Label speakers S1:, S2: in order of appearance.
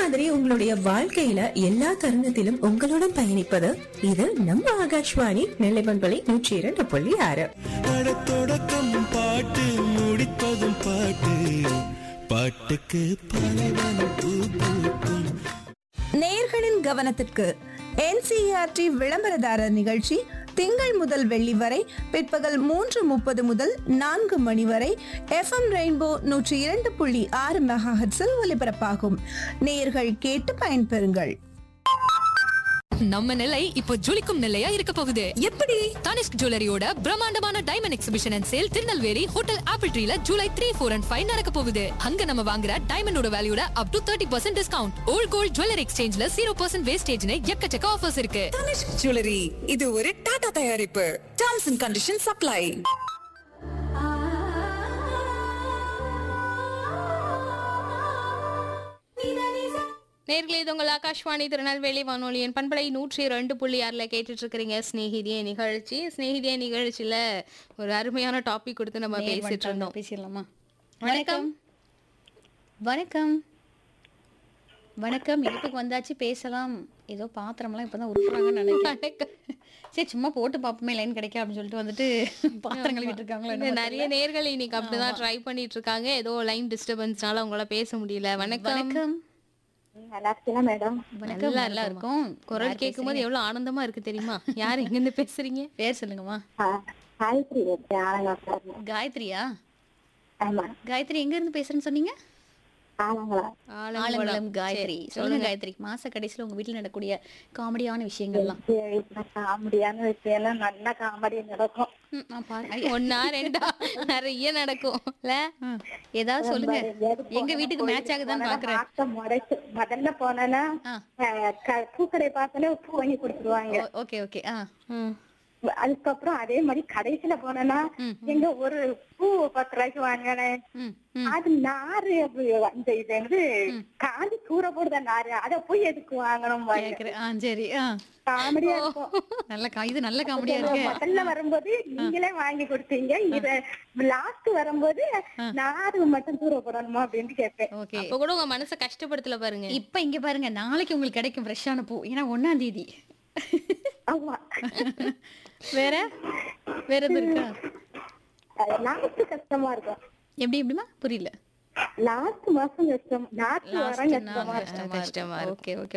S1: மாதிரி உங்களுடைய வாழ்க்கையில எல்லா தருணத்திலும் உங்களுடன் பயணிப்பது இது நம்ம ஆகாஷ்வாணி நெல்லைமண்பலை நூற்றி இரண்டு புள்ளி ஆறு
S2: அட தொடக்கம் பாட்டு முடிப்பதும் பாட்டு பாட்டுக்கு பலவனம் பூ பூக்கும்
S3: நேயர்களின் கவனத்திற்கு என்சிஆர்டி விளம்பரதாரர் நிகழ்ச்சி திங்கள் முதல் வெள்ளி வரை பிற்பகல் மூன்று முப்பது முதல் நான்கு மணி வரை எஃப்எம் ரெயின்போ நூற்றி இரண்டு புள்ளி ஆறு மெகாஹெட்ஸில் ஒலிபரப்பாகும் நேயர்கள் கேட்டு பயன்பெறுங்கள்
S4: நம்ம நிலை இப்போ ஜொலிக்கும் நிலையா இருக்க போகுது எப்படி தனிஷ்க் ஜுவல்லரியோட பிரம்மாண்டமான diamond exhibition and sale Tirunelveli hotel apple ட்ரீல July three four and five நடக்க போகுது அங்க நம்ம வாங்குற டைமண்டோட வேல்யூட up to thirty percent discount old gold jewellery எக்ஸ்சேஞ்ச்ல ஜீரோ பர்சன்ட் வேஸ்டேஜ்னு எக்கச்சக்க ஆஃபர்ஸ் இருக்கு
S5: தனிஷ்க் ஜுவல்லரி இது ஒரு டாடா தயாரிப்பு டர்ம்ஸ் அண்ட் கண்டிஷன் சப்ளை
S6: நேர்களே இது உங்கள் ஆகாஷ்வாணி திருநெல்வேலி வானொலியின் பண்பலை நூற்றி ரெண்டு புள்ளி ஆறில் கேட்டுட்டு இருக்கிறீங்க ஸ்நேகிதிய நிகழ்ச்சி ஸ்நேகிதிய நிகழ்ச்சியில் ஒரு அருமையான டாபிக் கொடுத்து நம்ம பேசிட்டு இருந்தோம்
S7: பேசிடலாமா
S6: வணக்கம்
S7: வணக்கம் வணக்கம் இடுப்புக்கு வந்தாச்சு பேசலாம் ஏதோ பாத்திரம்லாம் இப்பதான் உருட்டுறாங்கன்னு நினைக்கிறேன் சரி சும்மா போட்டு பார்ப்போமே லைன் கிடைக்கா அப்படின்னு சொல்லிட்டு வந்துட்டு பாத்திரம் கழுவிட்டு இருக்காங்களோ
S6: இந்த
S7: என்னமோ
S6: நிறைய நேர்கள் இன்னைக்கு அப்படிதான் ட்ரை பண்ணிட்டு இருக்காங்க ஏதோ லைன் டிஸ்டர்பன்ஸ்னால உங்களால பேச முடியல வணக்கம்
S7: வணக்கம்
S8: நல்லா இருக்கீங்களா மேடம்
S7: வணக்கம் நல்லா இருக்கும்
S6: குரல் கேட்கும்போது எவ்வளவு ஆனந்தமா இருக்கு தெரியுமா யார் எங்க இருந்து பேசுறீங்க
S7: பேர் சொல்லுங்கம்மா
S8: காயத்ரி ஆலங்கா
S7: காயத்ரியா
S8: ஆமா
S7: காயத்ரி எங்க இருந்து பேசுறேன்னு சொன்னீங்க
S8: ஆலங்களா
S7: ஆலங்குளம் காயத்ரி சொல்லுங்க காயத்ரி மாச கடைசியில உங்க வீட்டுல நடக்கக்கூடிய காமெடியான விஷயங்கள்லாம்
S8: காமெடியான விஷயம் நல்ல காமெடி நடக்கும்
S7: ம், நான் பாரு-
S6: ஒன்னா ரெண்டா நிறைய நடக்கும் இல்ல
S7: ஏதாவது சொல்லுங்க எங்க வீட்டுக்கு மேட்ச் ஆகுதான்னு பாக்குறேன்
S8: பார்க்க முறைச்சு முதல்ல போனேன்னா
S7: ஆ.
S8: அஹ், க- பூக்கடை பார்த்தோன்னே பூ வாங்கி கொடுத்துருவாங்க
S7: ஓகே ஓகே ஆ
S6: ம்.
S8: அதுக்கப்புறம் அதே மாதிரி கடைசியில போனேன்னா எங்க ஒரு பூ பத்து ரூபாய்க்கு வாங்கினேன்
S7: ம்
S8: அது நாரு அது அந்த இது வந்து காஞ்சி தூர போடுத நாரு அத போய் எதுக்கு வாங்கணும்
S7: கேக்குறேன் ஆ சரி ஆ
S8: காமெடியா இருக்கும்
S7: நல்ல கா இது நல்ல காமெடியா இருக்கு
S8: முதல்ல வரும்போது நீங்களே வாங்கி கொடுத்தீங்க இத லாஸ்ட் வரும்போது நாரு மட்டும் தூர போடணுமா அப்படின்னு கேட்பேன்
S7: ஓகே
S6: அப்ப கூட உங்க மனசை கஷ்டப்படுத்தல பாருங்க
S7: இப்ப இங்க பாருங்க நாளைக்கு உங்களுக்கு கிடைக்கும் ஃப்ரெஷ்ஷான பூ ஏன்னா ஒன்னாம் தேதி
S8: ஆமா
S7: வேற வேற எதுவும் இருக்கா
S8: லாஸ்ட் கஷ்டமா இருக்கும்
S7: எப்படி எப்படிமா புரியல
S8: லாஸ்ட் மாசம் கஷ்டம் லாஸ்ட் வாரம்
S7: லாஸ்ட்
S8: கஷ்டமா இருக்கும்
S7: கஷ்டமா
S6: கஷ்டமா
S7: இருக்கும் ஓகே ஓகே